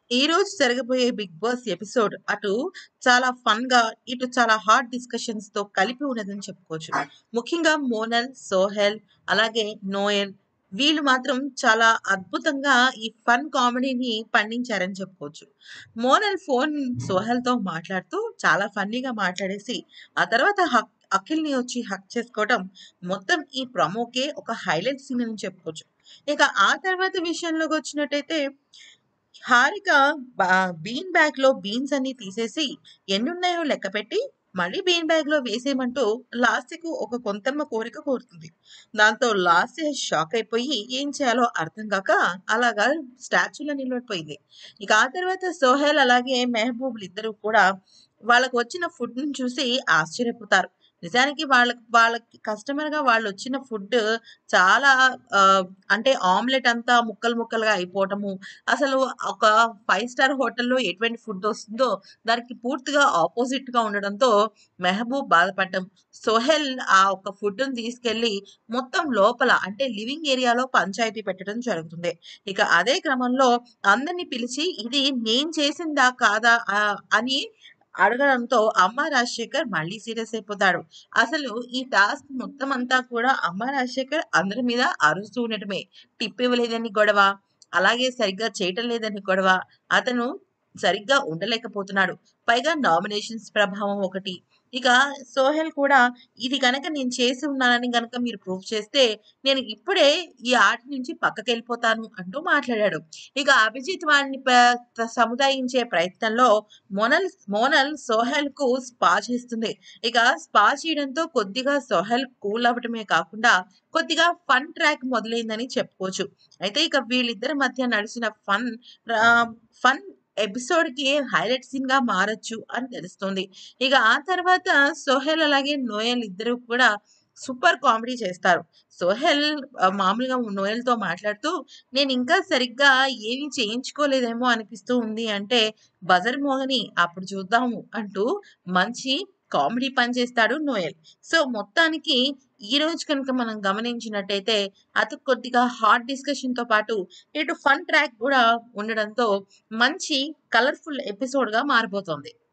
ఈ రోజు జరగబోయే బిగ్ బాస్ ఎపిసోడ్ అటు చాలా ఫన్ గా ఇటు చాలా హాట్ డిస్కషన్స్ తో కలిపి ఉన్నదని చెప్పుకోవచ్చు ముఖ్యంగా మోనల్ సోహెల్ అలాగే నోయల్ వీళ్ళు మాత్రం చాలా అద్భుతంగా ఈ ఫన్ కామెడీని పండించారని చెప్పుకోవచ్చు మోనల్ ఫోన్ సోహెల్ తో మాట్లాడుతూ చాలా ఫన్నీగా మాట్లాడేసి ఆ తర్వాత హక్ అఖిల్ ని వచ్చి హక్ చేసుకోవడం మొత్తం ఈ ప్రమోకే ఒక హైలైట్ సీన్ అని చెప్పుకోవచ్చు ఇక ఆ తర్వాత విషయంలోకి వచ్చినట్టయితే హారిక బా- బీన్ బ్యాగ్ లో బీన్స్ అన్ని తీసేసి ఎన్నున్నాయో లెక్క పెట్టి మళ్ళీ బీన్ బ్యాగ్ లో వేసేయమంటూ లాస్యకు ఒక కొంతమ్మ కోరిక కోరుతుంది దాంతో లాస్య షాక్ అయిపోయి ఏం చేయాలో అర్థం కాక అలాగా స్టాచ్యూలో నిలబడిపోయింది ఇక ఆ తర్వాత సోహెల్ అలాగే మెహబూబులు ఇద్దరు కూడా వాళ్ళకు వచ్చిన ఫుడ్ ని చూసి ఆశ్చర్యపోతారు నిజానికి వాళ్ళకి వాళ్ళకి కస్టమర్ గా వాళ్ళు వచ్చిన ఫుడ్ చాలా ఆ, అంటే ఆమ్లెట్ అంతా ముక్కలు ముక్కలుగా అయిపోవటము అసలు ఒక ఫైవ్ స్టార్ హోటల్లో ఎటువంటి ఫుడ్ వస్తుందో దానికి పూర్తిగా ఆపోజిట్ గా ఉండడంతో మెహబూబ్ బాధపడటం సోహెల్ ఆ ఒక ఫుడ్ ని తీసుకెళ్లి మొత్తం లోపల అంటే లివింగ్ ఏరియాలో పంచాయతీ పెట్టడం జరుగుతుంది ఇక అదే క్రమంలో అందరిని పిలిచి ఇది నేను చేసిందా కాదా ఆ, అని అడగడంతో అమ్మ రాజశేఖర్ మళ్ళీ సీరియస్ అయిపోతాడు అసలు ఈ టాస్క్ మొత్తం అంతా కూడా అమ్మ రాజశేఖర్ అందరి మీద అరుస్తూ ఉండటమే టిప్ ఇవ్వలేదని గొడవ అలాగే సరిగ్గా చేయటం లేదని గొడవ అతను సరిగ్గా ఉండలేకపోతున్నాడు పైగా నామినేషన్స్ ప్రభావం ఒకటి ఇక సోహెల్ కూడా ఇది కనుక నేను చేసి ఉన్నానని కనుక మీరు ప్రూవ్ చేస్తే నేను ఇప్పుడే ఈ ఆట నుంచి పక్కకి వెళ్ళిపోతాను అంటూ మాట్లాడాడు ఇక అభిజిత్ వాడిని ప- సముదాయించే ప్రయత్నంలో మోనల్ మోనల్ సోహెల్ కు స్పా చేస్తుంది ఇక స్పా చేయడంతో కొద్దిగా సోహెల్ కూల్ అవ్వటమే కాకుండా కొద్దిగా ఫన్ ట్రాక్ మొదలైందని చెప్పుకోవచ్చు అయితే ఇక వీళ్ళిద్దరి మధ్య నడిచిన ఫన్ ఫన్ ఎపిసోడ్ కి హైలైట్ సీన్ గా మారచ్చు అని తెలుస్తుంది ఇక ఆ తర్వాత సోహెల్ అలాగే నోయల్ ఇద్దరు కూడా సూపర్ కామెడీ చేస్తారు సోహెల్ ఆ, మామూలుగా నోయల్ తో మాట్లాడుతూ నేను ఇంకా సరిగ్గా ఏమీ చేయించుకోలేదేమో అనిపిస్తూ ఉంది అంటే బజర్ మోహని అప్పుడు చూద్దాము అంటూ మంచి కామెడీ పని చేస్తాడు నోయల్ సో మొత్తానికి ఈ రోజు కనుక మనం గమనించినట్టయితే అతి కొద్దిగా హాట్ డిస్కషన్ తో పాటు ఇటు ఫన్ ట్రాక్ కూడా ఉండడంతో మంచి కలర్ఫుల్ ఎపిసోడ్ గా మారిపోతుంది